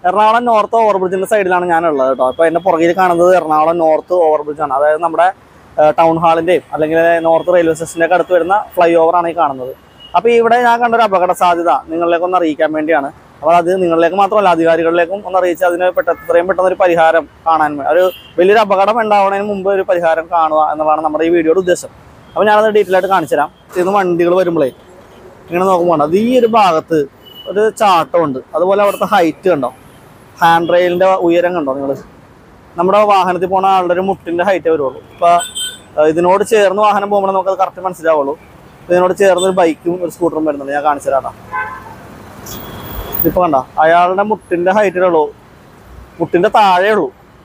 Ernakulam north ഓവർബ്രിഡ്ജിന്റെ സൈഡിലാണ് ഞാൻ ഉള്ളത് കേട്ടോ അപ്പോൾ എൻ്റെ പുറകിൽ കാണുന്നത് എറണാകുളം നോർത്ത് ഓവർബ്രിഡ്ജ് ആണ് അതായത് നമ്മുടെ ടൗൺ ഹാളിന്റെയും അല്ലെങ്കിൽ നോർത്ത് റെയിൽവേ സ്റ്റേഷൻ്റെ ഒക്കെ അടുത്ത് വരുന്ന ഫ്ലൈ ഓവർ ആണ് ഈ കാണുന്നത് അപ്പോൾ ഇവിടെ ഞാൻ കണ്ടൊരു അപകട സാധ്യത നിങ്ങളിലേക്ക് ഒന്ന് അറിയിക്കാൻ വേണ്ടിയാണ് അപ്പോൾ അത് നിങ്ങളിലേക്ക് മാത്രമല്ല അധികാരികളിലേക്കും ഒന്ന് അറിയിച്ച് അതിന് പെട്ട എത്രയും പെട്ടെന്ന് ഒരു പരിഹാരം കാണാൻ വേ- ഒരു വലിയൊരു അപകടം ഉണ്ടാവുന്നതിന് മുമ്പ് ഒരു പരിഹാരം കാണുക എന്നുള്ളതാണ് നമ്മുടെ ഈ വീഡിയോയുടെ ഉദ്ദേശം അപ്പോൾ ഞാനത് ഡീറ്റെയിൽ ആയിട്ട് കാണിച്ചു തരാം ഇന്ന് വണ്ടികൾ വരുമ്പോഴേ ഇങ്ങനെ നോക്കുമ്പോൾ അത് ഈ ഒരു ഭാഗത്ത് ഒരു ചാട്ടമുണ്ട് അതുപോലെ അവിടുത്തെ ഹൈറ്റ് കണ്ടോ ഹാൻഡ് റെയിലിന്റെ ഉയരം കണ്ടോ നിങ്ങൾ നമ്മുടെ വാഹനത്തിൽ പോണ ആളുടെ ഒരു മുട്ടിന്റെ ഹൈറ്റ് വരുള്ളൂ ഇപ്പൊ ഏഹ്, ഇതിനോട് ചേർന്ന് വാഹനം പോകുമ്പോൾ നമുക്കത് കറക്റ്റ് മനസ്സിലാവുള്ളൂ ഇതിനോട് ചേർന്ന് ഒരു ബൈക്കും ഒരു സ്കൂട്ടറും വരുന്നുണ്ട് ഞാൻ കാണിച്ചു തരാം ഇതിപ്പോ കണ്ട അയാളുടെ മുട്ടിന്റെ ഹൈറ്റിലുള്ളൂ മുട്ടിന്റെ താഴെ ഉള്ളൂ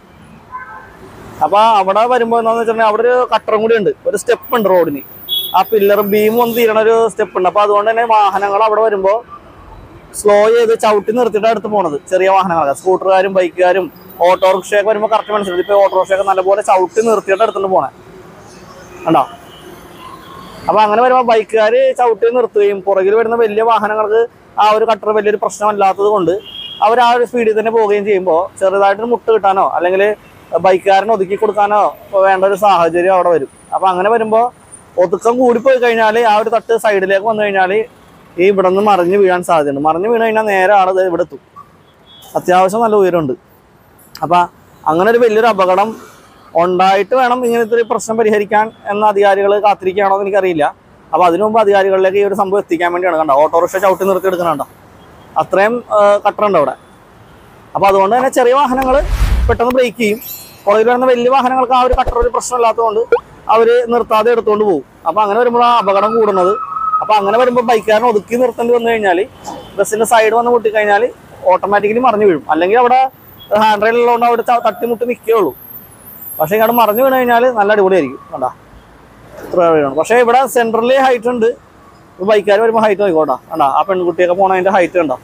അപ്പൊ അവിടെ വരുമ്പോ എന്താന്ന് വെച്ചിട്ടുണ്ടെങ്കിൽ അവിടെ ഒരു കട്ടറും കൂടി ഉണ്ട് ഒരു സ്റ്റെപ്പ് ഉണ്ട് റോഡിന് ആ പില്ലർ ബീം ഒന്ന് തീരണ ഒരു സ്റ്റെപ്പ് ഉണ്ട് അപ്പൊ അതുകൊണ്ട് തന്നെ വാഹനങ്ങൾ അവിടെ വരുമ്പോ സ്ലോ ചെയ്ത് ചവിട്ടി നിർത്തിയിട്ട് അടുത്ത് പോണത് ചെറിയ വാഹനങ്ങളൊക്കെ സ്കൂട്ടറുകാരും ബൈക്കുകാരും ഓട്ടോറിക്ഷയൊക്കെ വരുമ്പോൾ കറക്റ്റ് മനസ്സിലായി ഇപ്പൊ ഓട്ടോറിക്ഷയൊക്കെ നല്ലപോലെ ചവിട്ടി നിർത്തിയിട്ട് അടുത്തുണ്ട് പോണേ കണ്ടോ അപ്പൊ അങ്ങനെ വരുമ്പോൾ ബൈക്കുകാർ ചവിട്ടി നിർത്തുകയും പുറകിൽ വരുന്ന വലിയ വാഹനങ്ങൾക്ക് ആ ഒരു കട്ടർ വലിയൊരു പ്രശ്നമല്ലാത്തത് കൊണ്ട് അവർ ആ ഒരു സ്പീഡിൽ തന്നെ പോവുകയും ചെയ്യുമ്പോൾ ചെറുതായിട്ടൊരു മുട്ട് കിട്ടാനോ അല്ലെങ്കിൽ ബൈക്കുകാരനെ ഒതുക്കി കൊടുക്കാനോ വേണ്ട ഒരു സാഹചര്യം അവിടെ വരും അപ്പൊ അങ്ങനെ വരുമ്പോൾ ഒതുക്കം കൂടിപ്പോയി കഴിഞ്ഞാൽ ആ ഒരു തട്ട് സൈഡിലേക്ക് വന്നു കഴിഞ്ഞാൽ ഈ ഇവിടെ നിന്ന് മറിഞ്ഞ് വീഴാൻ സാധ്യതയുണ്ട് മറിഞ്ഞ് വീണ് കഴിഞ്ഞാൽ നേരെ ആൾ ദേ ഇവിടെ എത്തും അത്യാവശ്യം നല്ല ഉയരമുണ്ട് അപ്പം അങ്ങനെ ഒരു വലിയൊരു അപകടം ഉണ്ടായിട്ട് വേണം ഇങ്ങനത്തെ ഒരു പ്രശ്നം പരിഹരിക്കാൻ എന്ന അധികാരികൾ കാത്തിരിക്കുകയാണോ എന്ന് എനിക്കറിയില്ല അപ്പോൾ അതിനു മുമ്പ് അധികാരികളിലേക്ക് ഈ ഒരു സംഭവം എത്തിക്കാൻ വേണ്ടിയാണ് കണ്ടോ ഓട്ടോറിക്ഷ ചവിട്ടി നിർത്തി എടുക്കുന്നുണ്ടോ അത്രയും കട്ടറുണ്ട് അവിടെ അപ്പോൾ അതുകൊണ്ട് തന്നെ ചെറിയ വാഹനങ്ങൾ പെട്ടെന്ന് ബ്രേക്ക് ചെയ്യും പുറകിൽ വരുന്ന വലിയ വാഹനങ്ങൾക്ക് ആ ഒരു കട്ടർ ഒരു പ്രശ്നമില്ലാത്തതുകൊണ്ട് അവർ നിർത്താതെ എടുത്തുകൊണ്ട് പോകും അപ്പോൾ അങ്ങനെ വരുമ്പോൾ ആ അപകടം കൂടുന്നത് അപ്പോൾ അങ്ങനെ വരുമ്പോൾ ബൈക്കുകാരനെ ഒതുക്കി നിർത്തേണ്ടി വന്നു കഴിഞ്ഞാൽ ബസ്സിന്റെ സൈഡ് വന്ന് മുട്ടിക്കഴിഞ്ഞാൽ ഓട്ടോമാറ്റിക്കലി മറിഞ്ഞു വീഴും അല്ലെങ്കിൽ അവിടെ ഹാൻഡ് റെയിൽ ഉള്ളതുകൊണ്ട് അവിടെ ച- തട്ടിമുട്ടി നിൽക്കുകയുള്ളൂ പക്ഷേ ഇങ്ങോട്ട് മറിഞ്ഞു വീണ് കഴിഞ്ഞാൽ നല്ല അടിപൊളിയായിരിക്കും കണ്ടാ ഇത്ര വീഴണം പക്ഷേ ഇവിടെ സെൻട്രലിൽ ഹൈറ്റ് ഉണ്ട് ബൈക്കുകാർ വരുമ്പോൾ ഹൈറ്റ് നോക്കിക്കോട്ടാ കണ്ടാ ആ പെൺകുട്ടിയൊക്കെ പോണതിന്റെ ഹൈറ്റ് കണ്ടോ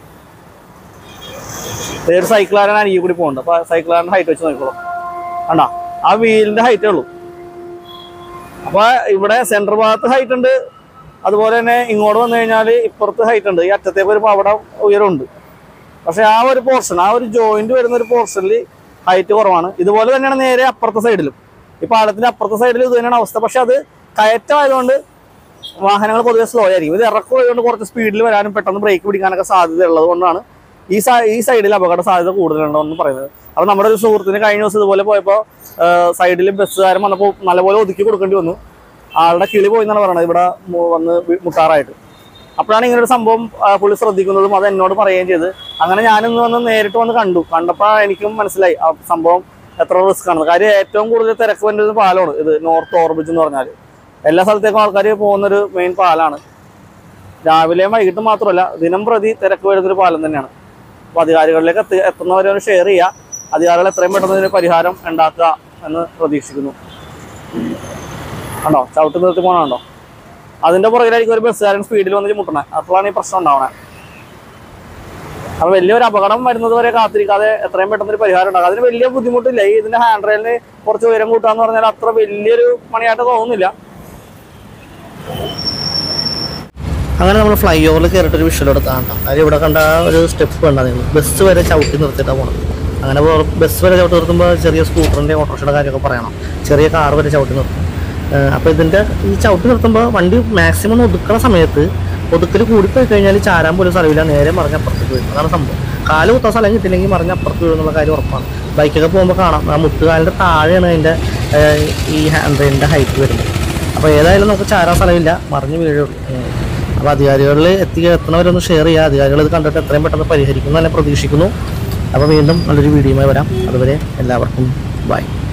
ദേ ഒരു സൈക്കിളുകാരൻ അരികെ കൂടി പോകുന്നുണ്ട് അപ്പൊ സൈക്കിളുകാരൻ്റെ ഹൈറ്റ് വെച്ച് നോക്കിക്കോളൂ കണ്ടാ ആ വീലിന്റെ ഹൈറ്റേ ഉള്ളൂ അപ്പൊ ഇവിടെ സെൻട്രൽ ഭാഗത്ത് ഹൈറ്റ് ഉണ്ട് അതുപോലെ തന്നെ ഇങ്ങോട്ട് വന്നു കഴിഞ്ഞാൽ ഇപ്പുറത്ത് ഹൈറ്റ് ഉണ്ട് ഈ അറ്റത്തേക്ക് വരുമ്പോൾ അവിടെ ഉയരമുണ്ട് പക്ഷെ ആ ഒരു പോർഷൻ ആ ഒരു ജോയിന്റ് വരുന്ന ഒരു പോർഷനിൽ ഹൈറ്റ് കുറവാണ് ഇതുപോലെ തന്നെയാണ് നേരെ അപ്പുറത്തെ സൈഡിലും ഈ പാലത്തിന്റെ അപ്പുറത്തെ സൈഡിൽ ഇത് തന്നെയാണ് അവസ്ഥ പക്ഷെ അത് കയറ്റമായതുകൊണ്ട് വാഹനങ്ങൾ പൊതുവെ സ്ലോ ആയിരിക്കും ഇത് ഇറക്കമായതുകൊണ്ട് കുറച്ച് സ്പീഡിൽ വരാനും പെട്ടെന്ന് ബ്രേക്ക് പിടിക്കാനൊക്കെ സാധ്യത ഉള്ളത് കൊണ്ടാണ് ഈ സൈ- ഈ സൈഡിൽ അപകട സാധ്യത കൂടുതലുണ്ടെന്ന് പറയുന്നത് അപ്പോൾ നമ്മുടെ ഒരു സുഹൃത്തിന് കഴിഞ്ഞ ദിവസം ഇതുപോലെ പോയപ്പോൾ സൈഡിൽ ബസ്സുകാരൻ വന്നപ്പോൾ നല്ലപോലെ ഒതുക്കി കൊടുക്കേണ്ടി വന്നു ആളുടെ കിളി പോയി എന്നാണ് പറയുന്നത് ഇവിടെ മു- വന്ന് വി- മുട്ടാറായിട്ട് അപ്പോഴാണ് ഇങ്ങനെ ഒരു സംഭവം ആ, പുള്ളി ശ്രദ്ധിക്കുന്നതും അത് എന്നോട് പറയുകയും ചെയ്ത് അങ്ങനെ ഞാനിന്ന് വന്ന് നേരിട്ട് വന്ന് കണ്ടു കണ്ടപ്പോൾ എനിക്കും മനസ്സിലായി ആ സംഭവം എത്ര റിസ്ക് ആണ് കാര്യം ഏറ്റവും കൂടുതൽ തിരക്ക് വരുന്ന ഒരു പാലമാണ് ഇത് നോർത്ത് ഓവർബ്രിഡ്ജ് എന്ന് പറഞ്ഞാൽ എല്ലാ സ്ഥലത്തേക്കും ആൾക്കാർ പോകുന്നൊരു മെയിൻ പാലാണ് രാവിലെയും വൈകിട്ടും മാത്രമല്ല ദിനം പ്രതി തിരക്ക് വരുന്നൊരു പാലം തന്നെയാണ് അപ്പോൾ അധികാരികളിലേക്ക് എത്തി എത്തുന്നവരെ ഒന്ന് ഷെയർ ചെയ്യുക അധികാരികൾ എത്രയും പെട്ടെന്ന് ഇതിന് പരിഹാരം ഉണ്ടാക്കുക എന്ന് പ്രതീക്ഷിക്കുന്നു കണ്ടോ ചവിട്ടി നിർത്തി പോകണുണ്ടോ അതിന്റെ പുറകിലായിരിക്കും ഒരു ബസ്സുകാരൻ സ്പീഡിൽ വന്നിട്ട് മുട്ടണേ അപ്പോഴാണ് ഈ പ്രശ്നം ഉണ്ടാവണേ അപ്പൊ വലിയൊരു അപകടം വരുന്നത് വരെ കാത്തിരിക്കാതെ എത്രയും പെട്ടെന്ന് ഒരു പരിഹാരം ഉണ്ടാകും അതിന് വലിയ ബുദ്ധിമുട്ടില്ല ഈ ഇതിന്റെ ഹാൻഡ് റെയിലിന് കുറച്ച് ഉയരം കൂട്ടാന്ന് പറഞ്ഞാൽ അത്ര വലിയൊരു പണിയായിട്ട് തോന്നുന്നില്ല അങ്ങനെ നമ്മൾ ഫ്ലൈ ഓവറിൽ കയറിയിട്ട് ഒരു വിഷ്വൽ എടുത്താൽ കണ്ടോ കാര്യം ഇവിടെ കണ്ട ആ ഒരു സ്റ്റെപ്പ് കണ്ടാൽ നിങ്ങൾ ബസ് വരെ ചവിട്ടി നിർത്തിയിട്ടാണ് പോണത് അങ്ങനെ ബസ് വരെ ചവിട്ടി നിർത്തുമ്പോൾ ചെറിയ സ്കൂട്ടറിൻ്റെ ഓട്ടോറിക്ഷയുടെ കാര്യമൊക്കെ പറയണം ചെറിയ കാർ വരെ ചവിട്ടി നിർത്തും അപ്പോൾ ഇതിൻ്റെ ഈ ചവിട്ടി നിർത്തുമ്പോൾ വണ്ടി മാക്സിമം ഒതുക്കണ സമയത്ത് ഒതുക്കൽ കൂടിപ്പോയി കഴിഞ്ഞാൽ ചാരാൻ പോലും സ്ഥലമില്ല നേരെ മറിഞ്ഞ അപ്പുറത്തേക്ക് വരും അതാണ് സംഭവം കാല് കുത്താൻ സ്ഥലം കിട്ടില്ലെങ്കിൽ മറിഞ്ഞ അപ്പുറത്ത് വീഴുന്നുള്ള കാര്യം ഉറപ്പാണ് ബൈക്കൊക്കെ പോകുമ്പോൾ കാണാം ആ മുട്ടുകാലിൻ്റെ താഴെയാണ് അതിൻ്റെ ഏഹ്, ഈ ഹാൻഡ് റെയിലിൻ്റെ ഹൈറ്റ് വരുന്നത് അപ്പോൾ ഏതായാലും നമുക്ക് ചാരാൻ സ്ഥലമില്ല മറിഞ്ഞ് വീഴുള്ളൂ അപ്പോൾ അധികാരികളിൽ എത്തി എത്തണവരൊന്ന് ഷെയർ ചെയ്യുക അധികാരികൾ ഇത് കണ്ടിട്ട് എത്രയും പെട്ടെന്ന് പരിഹരിക്കുന്നു തന്നെ പ്രതീക്ഷിക്കുന്നു അപ്പോൾ വീണ്ടും നല്ലൊരു വീഡിയോയുമായി വരാം അതുവരെ എല്ലാവർക്കും ബൈ